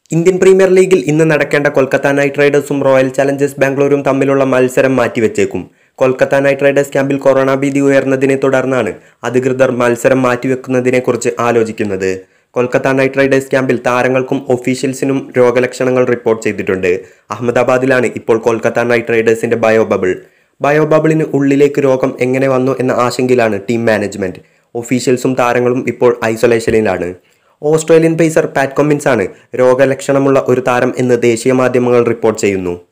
Indian premier ലീഗിൽ ഇന്ന് നടക്കേണ്ട കൊൽക്കത്ത നൈറ്റ് റൈഡേഴ്സും റോയൽ ചലഞ്ചേഴ്സ് ബാംഗ്ലൂരും തമ്മിലുള്ള മത്സരം മാറ്റിവെച്ചേക്കും കൊൽക്കത്ത നൈറ്റ് റൈഡേഴ്സ് ക്യാമ്പിൽ കൊറോണ ഭീതി ഉയർന്നതിനെ തുടർന്നാണ് അധികൃതർ മത്സരം മാറ്റിവെക്കുന്നതിനെക്കുറിച്ച് ആലോചിക്കുന്നത് കൊൽക്കത്ത നൈറ്റ് റൈഡേഴ്സ് ക്യാമ്പിൽ താരങ്ങൾക്കും ഒഫീഷ്യൽസിനും രോഗലക്ഷണങ്ങൾ റിപ്പോർട്ട് ചെയ്തിട്ടുണ്ട് അഹമ്മദാബാദിലാണ് ഇപ്പോൾ കൊൽക്കത്ത നൈറ്റ് റൈഡേഴ്സിന്റെ ബയോ ബബിൾ ബയോ ബബിളിന് ഉള്ളിലേക്ക് രോഗം എങ്ങനെ വന്നു എന്ന ആശങ്കയിലാണ് ടീം മാനേജ്മെന്റ് ഒഫീഷ്യൽസും താരങ്ങളും ഇപ്പോൾ ഐസൊലേഷനിലാണ് ഓസ്ട്രേലിയൻ പേസർ പാറ്റ് കൊമ്മിൻസ് ആണ് രോഗലക്ഷണമുള്ള ഒരു താരം എന്ന് ദേശീയ മാധ്യമങ്ങൾ റിപ്പോർട്ട് ചെയ്യുന്നു